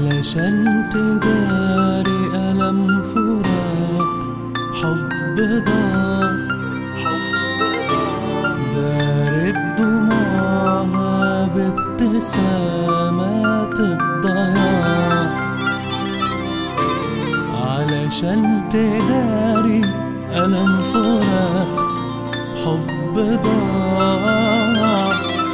علشان تداري ألم فراق حب ضاع دارت دموعها بابتسامات الضياع علشان تداري ألم فراق حب ضاع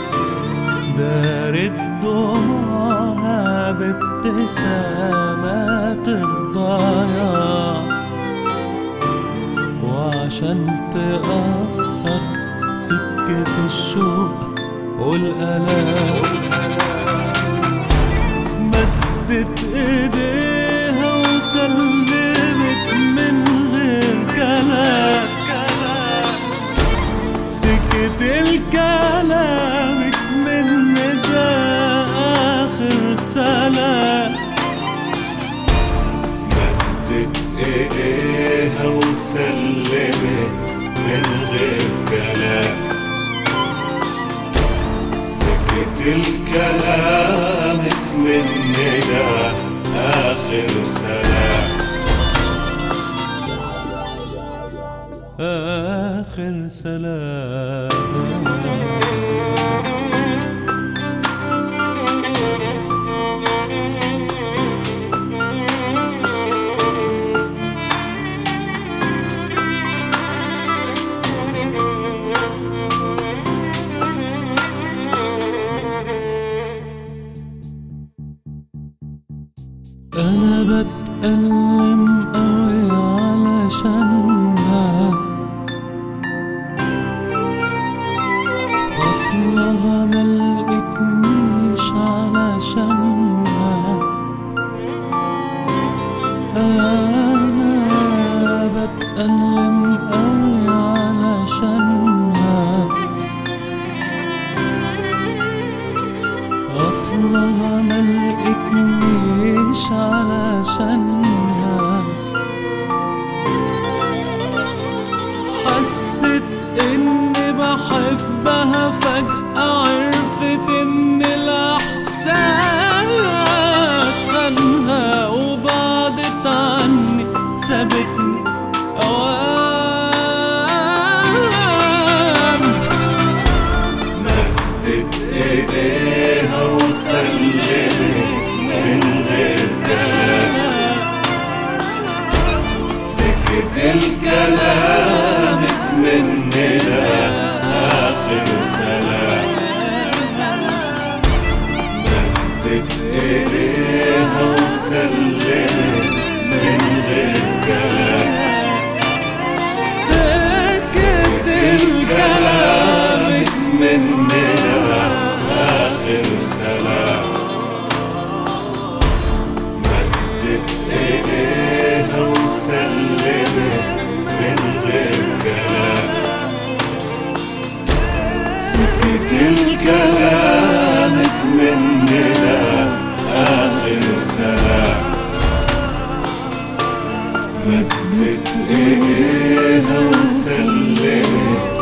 دارت دموعها بابتسامات الضياع وعشان تأثر سكة الشوق والألام مدت ايديها وسلمت من غير كلام سكت الكلامك من ده آخر سلام مدت ايديها وسلمت من غير كلام سكت الكلامك من ندى آخر سلام آخر سلام أنا بتألم أوي علشانها أصلها ملقتنيش علشانها أنا بتألم أوي علشانها أصلها ملقتنيش علشانها حست إني بحبها فجأة عرفت إن الإحساس خانها وبعدت عني سابتني أوام مدت ايديها وسلمت من غير كلام سكت الكلامك من ندى آخر سلام مدت ايديها وسلمت من غير كلام سكت الكلامك من ندى آخر سلام مدت ايديها وسلمت من غير كلام سكت الكلامك من ندى آخر سلام مدت ايديها وسلمت